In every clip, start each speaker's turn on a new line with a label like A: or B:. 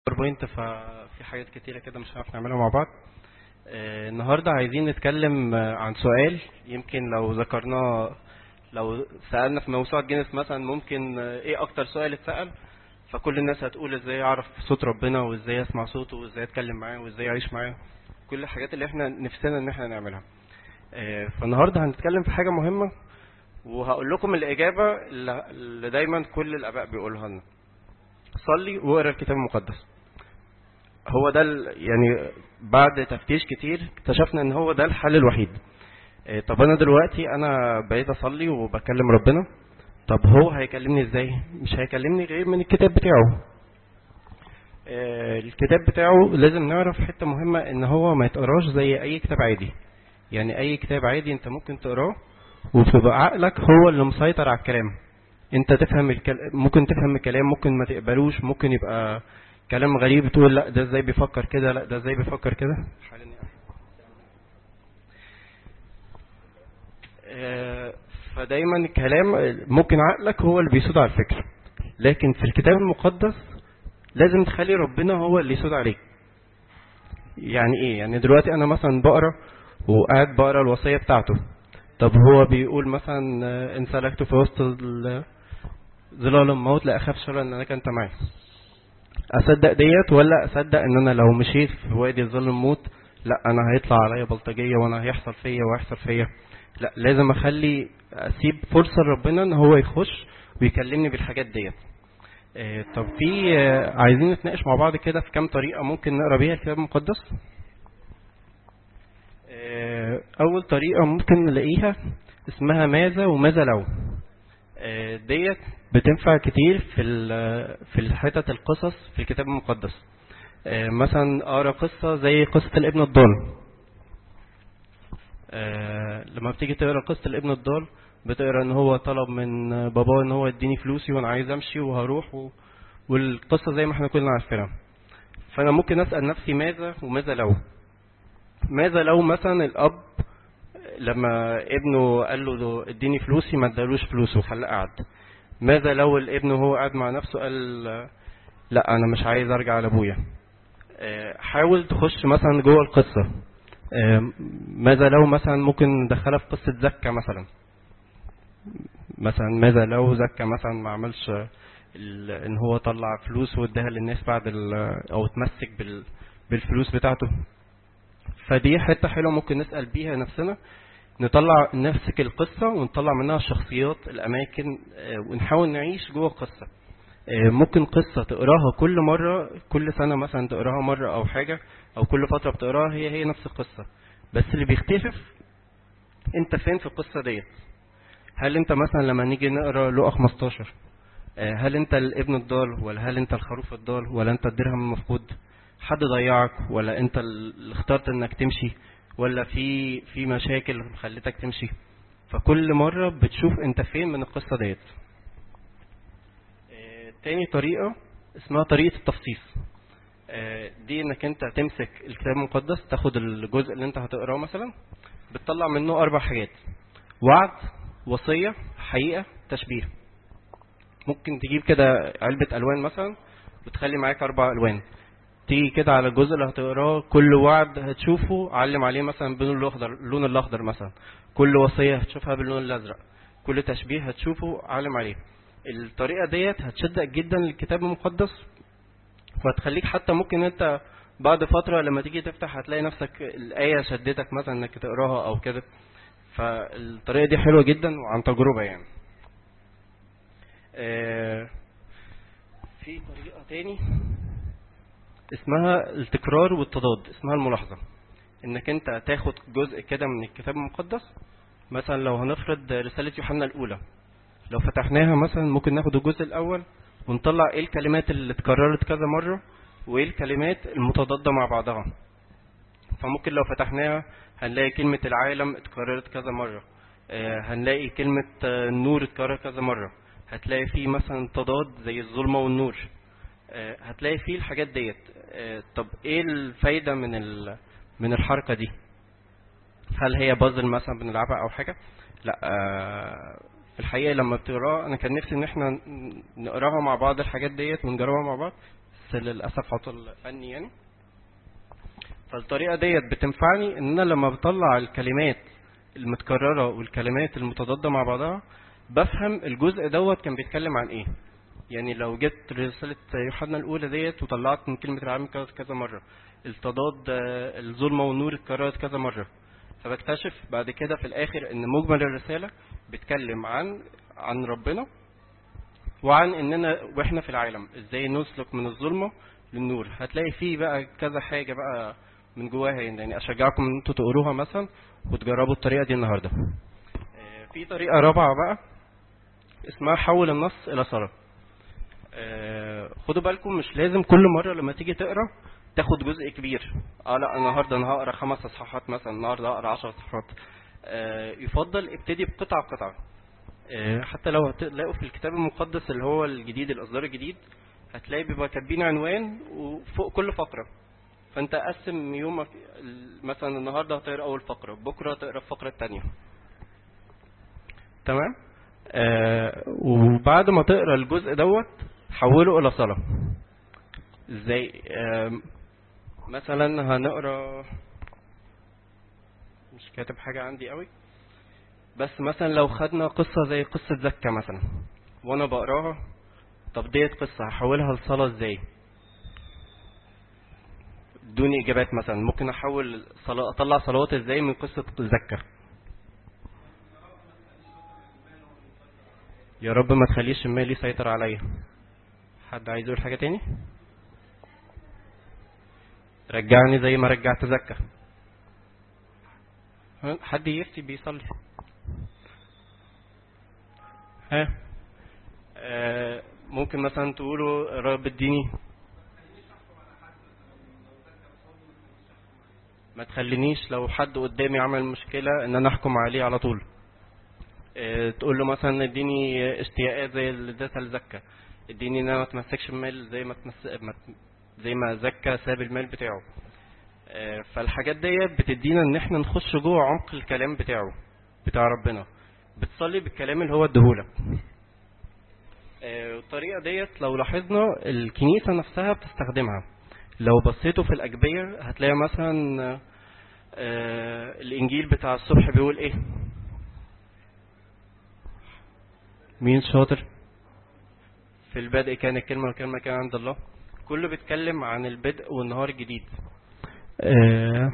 A: باوربوينت ففي حاجات كتيرة كده مش هنعرف نعملها مع بعض آه، النهاردة عايزين نتكلم آه، عن سؤال يمكن لو ذكرناه لو سألنا في موسوعة جينيس مثلا ممكن آه، ايه اكتر سؤال اتسأل فكل الناس هتقول ازاي اعرف صوت ربنا وازاي اسمع صوته وازاي اتكلم معاه وازاي اعيش معاه كل الحاجات اللي احنا نفسنا ان احنا نعملها آه، فالنهاردة هنتكلم في حاجة مهمة وهقول لكم الإجابة اللي اللي دايما كل الآباء بيقولها لنا صلي واقرا الكتاب المقدس هو ده ال- يعني بعد تفتيش كتير اكتشفنا ان هو ده الحل الوحيد إيه، طب انا دلوقتي انا بقيت اصلي وبكلم ربنا طب هو هيكلمني ازاي مش هيكلمني غير من الكتاب بتاعه إيه، الكتاب بتاعه لازم نعرف حتة مهمة ان هو ما يتقراش زي اي كتاب عادي يعني اي كتاب عادي انت ممكن تقراه وبتبقى عقلك هو اللي مسيطر على الكلام انت تفهم الكلام ممكن تفهم الكلام ممكن ما تقبلوش ممكن يبقى كلام غريب تقول لا ده ازاي بيفكر كده لا ده ازاي بيفكر كده آه، فدايما الكلام ممكن عقلك هو اللي بيسود على الفكر لكن في الكتاب المقدس لازم تخلي ربنا هو اللي يسود عليك يعني ايه يعني دلوقتي انا مثلا بقرا وقاعد بقرا الوصيه بتاعته طب هو بيقول مثلا آه، ان سلكت في وسط ال- ظلال الموت لا اخاف شر ان انا انت معي اصدق ديت ولا اصدق ان انا لو مشيت في وادي ظل الموت لا انا هيطلع عليا بلطجيه وانا هيحصل فيا وهيحصل فيا لا لازم اخلي اسيب فرصه لربنا ان هو يخش ويكلمني بالحاجات ديت آه، طب في آه، عايزين نتناقش مع بعض كده في كام طريقه ممكن نقرا بيها الكتاب المقدس آه، اول طريقه ممكن نلاقيها اسمها ماذا وماذا لو آه، ديت بتنفع كتير في ال- في الحتت القصص في الكتاب المقدس آه، مثلا اقرا قصه زي قصه الابن الضال آه، لما بتيجي تقرا قصه الابن الضال بتقرا ان هو طلب من باباه ان هو يديني فلوسي وانا عايز امشي وهروح و... والقصه زي ما احنا كلنا عارفينها فانا ممكن اسال نفسي ماذا وماذا لو ماذا لو مثلا الاب لما ابنه قال له اديني فلوسي ما ادالوش فلوسه وخلاه قعد ماذا لو الابن وهو قاعد مع نفسه قال لا انا مش عايز ارجع لابويا آه، حاول تخش مثلا جوه القصه آه، ماذا لو مثلا ممكن ندخلها في قصه زكا مثلا مثلا ماذا لو زكا مثلا ما عملش ال- ان هو طلع فلوس واداها للناس بعد ال- او اتمسك بال- بالفلوس بتاعته فدي حته حلوه ممكن نسال بيها نفسنا نطلع نمسك القصه ونطلع منها الشخصيات الاماكن آه، ونحاول نعيش جوه القصه آه، ممكن قصه تقراها كل مره كل سنه مثلا تقراها مره او حاجه او كل فتره بتقراها هي هي نفس القصه بس اللي بيختلف انت فين في القصه ديت هل انت مثلا لما نيجي نقرا لقا 15 آه، هل انت الابن الضال ولا هل انت الخروف الضال ولا انت الدرهم المفقود حد ضيعك ولا انت اللي اخترت انك تمشي ولا في في مشاكل خلتك تمشي فكل مرة بتشوف انت فين من القصة ديت آه، تاني طريقة اسمها طريقة التفصيص آه، دي انك انت تمسك الكتاب المقدس تاخد الجزء اللي انت هتقراه مثلا بتطلع منه اربع حاجات وعد وصية حقيقة تشبيه ممكن تجيب كده علبة ألوان مثلا وتخلي معاك أربع ألوان تيجي كده على الجزء اللي هتقراه كل وعد هتشوفه علم عليه مثلا باللون الأخضر اللون الأخضر مثلا كل وصية هتشوفها باللون الأزرق كل تشبيه هتشوفه علم عليه الطريقة ديت هتشدك جدا للكتاب المقدس وهتخليك حتى ممكن انت بعد فترة لما تيجي تفتح هتلاقي نفسك الآية شدتك مثلا انك تقراها أو كده فالطريقة دي حلوة جدا وعن تجربة يعني آه، في طريقة تاني اسمها التكرار والتضاد اسمها الملاحظة انك انت تاخد جزء كده من الكتاب المقدس مثلا لو هنفرض رسالة يوحنا الأولى لو فتحناها مثلا ممكن ناخد الجزء الأول ونطلع ايه الكلمات اللي اتكررت كذا مرة وايه الكلمات المتضادة مع بعضها فممكن لو فتحناها هنلاقي كلمة العالم اتكررت كذا مرة آه، هنلاقي كلمة آه، النور اتكررت كذا مرة هتلاقي فيه مثلا تضاد زي الظلمة والنور آه، هتلاقي فيه الحاجات ديت آه، طب ايه الفايدة من ال- من الحركة دي هل هي بازل مثلا بنلعبها او حاجة لا آه، في الحقيقة لما بتقراها انا كان نفسي ان احنا ن- نقراها مع بعض الحاجات ديت ونجربها مع بعض بس للاسف عطل فني يعني فالطريقه ديت بتنفعني ان انا لما بطلع الكلمات المتكرره والكلمات المتضاده مع بعضها بفهم الجزء دوت كان بيتكلم عن ايه يعني لو جبت رسالة يوحنا الأولى ديت وطلعت من كلمة العالم اتكررت كذا مرة التضاد آه، الظلمة والنور اتكررت كذا مرة فبكتشف بعد كده في الآخر إن مجمل الرسالة بيتكلم عن عن ربنا وعن إننا وإحنا في العالم إزاي نسلك من الظلمة للنور هتلاقي فيه بقى كذا حاجة بقى من جواها يعني أشجعكم إن أنتوا تقروها مثلا وتجربوا الطريقة دي النهاردة آه، في طريقة رابعة بقى اسمها حول النص إلى صلاة آه، خدوا بالكم مش لازم كل مرة لما تيجي تقرا تاخد جزء كبير اه لا النهارده انا هقرا خمس اصحاحات مثلا النهارده هقرا 10 صفحات آه، يفضل ابتدي بقطعة قطعة آه، حتى لو هتلاقوا في الكتاب المقدس اللي هو الجديد الاصدار الجديد هتلاقي بيبقى كاتبين عنوان وفوق كل فقرة فانت قسم يومك مثلا النهارده هتقرا اول فقرة بكره هتقرا الفقرة الثانية تمام آه وبعد ما تقرا الجزء دوت حوله الى صلاه ازاي آه مثلا هنقرا مش كاتب حاجه عندي قوي بس مثلا لو خدنا قصه زي قصه زكا مثلا وانا بقراها طب ديت قصه هحولها لصلاه ازاي ادوني اجابات مثلا ممكن احول صلاة اطلع صلوات ازاي من قصه زكا يا رب ما تخليش المال يسيطر عليا حد عايز يقول حاجة تاني رجعني زي ما رجعت زكا حد يفتي بيصلي ها آه ممكن مثلا تقولوا رب اديني ما تخلينيش لو حد قدامي عمل مشكلة ان انا احكم عليه على طول اه تقول له مثلا اديني اشتياقات زي اللي اديتها لزكا اديني ان انا ما اتمسكش المال زي ما تمس... زي ما زكا ساب المال بتاعه اه فالحاجات ديت بتدينا ان احنا نخش جوه عمق الكلام بتاعه بتاع ربنا بتصلي بالكلام اللي هو اديهولك اه الطريقه ديت لو لاحظنا الكنيسه نفسها بتستخدمها لو بصيتوا في الأجبية هتلاقي مثلا آه الإنجيل بتاع الصبح بيقول إيه مين شاطر في البدء كان الكلمة والكلمة كان عند الله كله بيتكلم عن البدء والنهار الجديد آه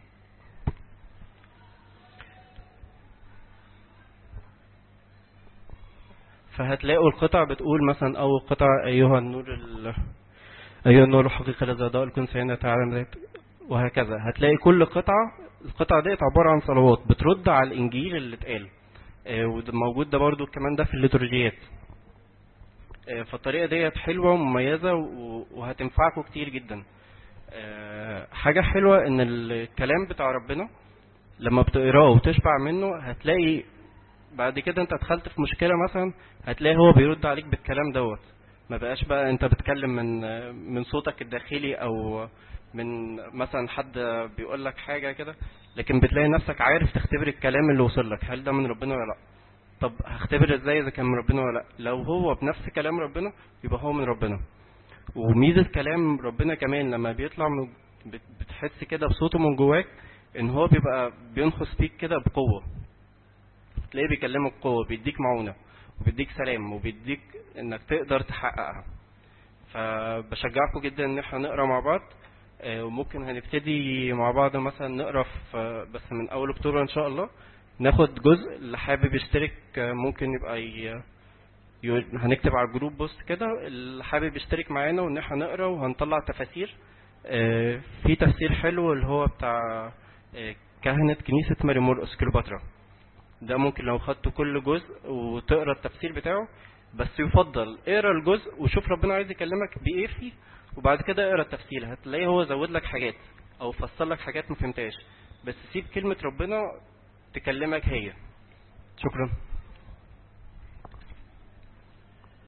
A: فهتلاقوا القطع بتقول مثلا أول قطع أيها النور ال... أيها النور الحقيقة الذي أضاء الكون سيدنا تعالى وهكذا هتلاقي كل قطعة القطعة ديت عبارة عن صلوات بترد على الإنجيل اللي اتقال وده موجود ده برضو كمان ده في الليتورجيات فالطريقة ديت حلوة ومميزة وهتنفعكم كتير جدا حاجة حلوة ان الكلام بتاع ربنا لما بتقراه وتشبع منه هتلاقي بعد كده انت دخلت في مشكلة مثلا هتلاقي هو بيرد عليك بالكلام دوت ما بقاش بقى انت بتتكلم من من صوتك الداخلي او من مثلا حد بيقول لك حاجه كده لكن بتلاقي نفسك عارف تختبر الكلام اللي وصل لك هل ده من ربنا ولا لا طب هختبر ازاي اذا كان من ربنا ولا لا لو هو بنفس كلام ربنا يبقى هو من ربنا وميزه كلام ربنا كمان لما بيطلع من بتحس كده بصوته من جواك ان هو بيبقى بينخس فيك كده بقوه تلاقيه بيكلمك بقوه بيديك معونه وبيديك سلام وبيديك انك تقدر تحققها فبشجعكم جدا ان احنا نقرا مع بعض وممكن هنبتدي مع بعض مثلا نقرا في بس من اول اكتوبر ان شاء الله ناخد جزء اللي حابب يشترك ممكن يبقى ي... ي... هنكتب على الجروب بوست كده اللي حابب يشترك معانا وان احنا نقرا وهنطلع تفاسير في تفسير حلو اللي هو بتاع كهنة كنيسة ماري مرقس كليوباترا ده ممكن لو خدت كل جزء وتقرا التفسير بتاعه بس يفضل اقرا الجزء وشوف ربنا عايز يكلمك بايه فيه وبعد كده اقرا التفسير هتلاقيه هو زود لك حاجات او فسر لك حاجات ما فهمتهاش بس سيب كلمه ربنا تكلمك هي شكرا